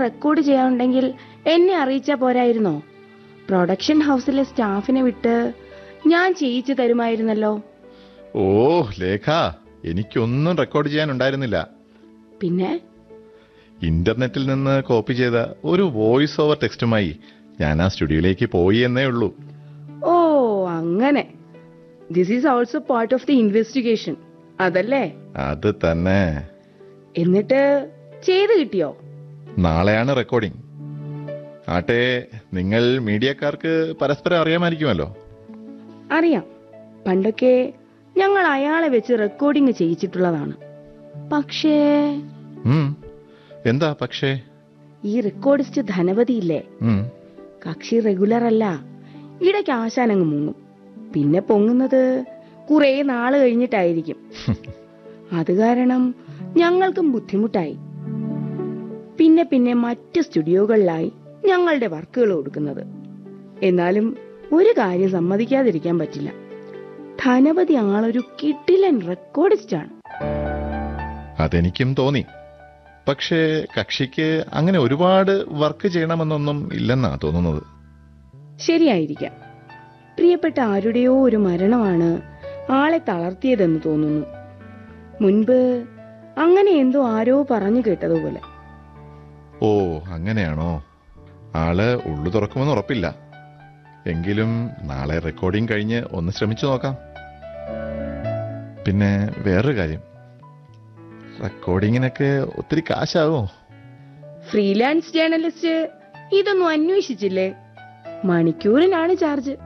Record ചെയ്യാനുണ്ടെങ്കിൽ എന്നെ അറിയിച്ചാ പോരായിരുന്നോ production ഹൗസിലെ സ്റ്റാഫിനെ വിട്ട് ഞാൻ ചെയ്യിച്ചു തരുമായിരുന്നല്ലോ ഓ ലേഖ എനിക്കൊന്നും റെക്കോർഡ് ചെയ്യാനുണ്ടായിരുന്നില്ല പിന്നെ ഇന്റർനെറ്റിൽ നിന്ന് കോപ്പി ചെയ്ത ഒരു വോയിസ് ഓവർ ടെക്സ്റ്റുമായി ഞാൻ ആ സ്റ്റുഡിയോയിലേക്ക് പോയി എന്നേ ഉള്ളൂ ഓ അങ്ങനെ this is also part of the investigation അതല്ലേ അത് തന്നെ എന്നിട്ട് ചെയ്ത് കിട്ടിയോ നാളെയാണ് റെക്കോർഡിംഗ് ആട്ടെ നിങ്ങൾ മീഡിയക്കാർക്ക് പരസ്പരം അറിയാമായിരിക്കുമല്ലോ അറിയാം പണ്ടൊക്കെ ഞങ്ങൾ അയാളെ വെച്ച് റെക്കോർഡിംഗ് ചെയ്യിച്ചിട്ടുള്ളതാണ് പക്ഷേ ഉം. എന്താ പക്ഷേ ഈ റെക്കോർഡിസ്റ്റ് ധനപതി ഇല്ലേ ഉം. കക്ഷി റെഗുലർ അല്ല ഇടയ്ക്ക് ആശാനങ്ങ് മുങ്ങും പിന്നെ പൊങ്ങുന്നത് കുറെ നാള് കഴിഞ്ഞിട്ടായിരിക്കും അത് കാരണം ഞങ്ങൾക്കും ബുദ്ധിമുട്ടായി പിന്നെ പിന്നെ മറ്റ് സ്റ്റുഡിയോകളിലായി ഞങ്ങളുടെ വർക്കുകൾ കൊടുക്കുന്നത് എന്നാലും ഒരു കാര്യം സമ്മതിക്കാതിരിക്കാൻ പറ്റില്ല ധനപതി ആളൊരു കിഡിലൻ റെക്കോർഡിസ്റ്റ് ആണ് അതെനിക്കും തോന്നി പക്ഷേ കക്ഷിക്ക് അങ്ങനെ ഒരുപാട് വർക്ക് ചെയ്യണമെന്നൊന്നും ഇല്ലെന്നാ തോന്നുന്നത് ശരിയായിരിക്കാം പ്രിയപ്പെട്ട ആരുടെയോ ഒരു മരണമാണ് ആളെ തളർത്തിയതെന്ന് തോന്നുന്നു മുൻപ് അങ്ങനെ എന്തോ ആരോ പറഞ്ഞു കേട്ടതുപോലെ ഓ അങ്ങനെയാണോ ആള് ഉള്ളു തുറക്കുമെന്ന് ഉറപ്പില്ല എങ്കിലും നാളെ റെക്കോർഡിംഗ് കഴിഞ്ഞ് ഒന്ന് ശ്രമിച്ചു നോക്കാം പിന്നെ വേറൊരു കാര്യം റെക്കോർഡിങ്ങിനൊക്കെ ഒത്തിരി കാശാവോ ഫ്രീലാൻസ് ജേർണലിസ്റ്റ് ഇതൊന്നും അന്വേഷിച്ചില്ലേ മണിക്കൂറിനാണ് ചാർജ്